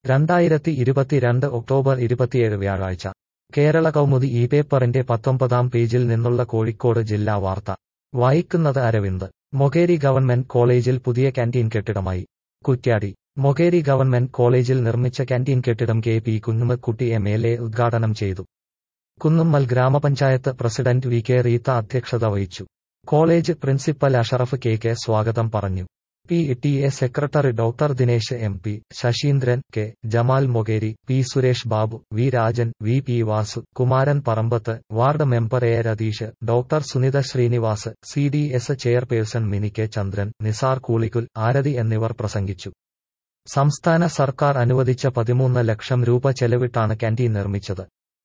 രണ്ടായിരത്തി ഇരുപത്തിരണ്ട് ഒക്ടോബർ ഇരുപത്തിയേഴ് വ്യാഴാഴ്ച കേരള കൗമുദി ഈ പേപ്പറിന്റെ പത്തൊമ്പതാം പേജിൽ നിന്നുള്ള കോഴിക്കോട് ജില്ലാ വാർത്ത വായിക്കുന്നത് അരവിന്ദ് മൊകേരി ഗവൺമെന്റ് കോളേജിൽ പുതിയ കാന്റീൻ കെട്ടിടമായി കുറ്റ്യാടി മൊകേരി ഗവൺമെന്റ് കോളേജിൽ നിർമ്മിച്ച കാന്റീൻ കെട്ടിടം K P Kunhammakutty M L A ഉദ്ഘാടനം ചെയ്തു കുന്നുമ്മൽ ഗ്രാമപഞ്ചായത്ത് പ്രസിഡന്റ് വി കെ റീത്ത അധ്യക്ഷത വഹിച്ചു college principal Ashraf K K സ്വാഗതം പറഞ്ഞു P T A secretary doctor Dinesh M P Sasheendran K Jamal Mokeri P Suresh Babu V Rajan V P Vasu Kumaran Parambath ward member A Ratheesh doctor Sunitha Sreenivas C D S chairperson Mini K Chandran Nisar Koolikkul Arathi എന്നിവർ പ്രസംഗിച്ചു സംസ്ഥാന സർക്കാർ അനുവദിച്ച പതിമൂന്ന് ലക്ഷം രൂപ ചെലവിട്ടാണ് കാന്റീൻ നിർമ്മിച്ചത്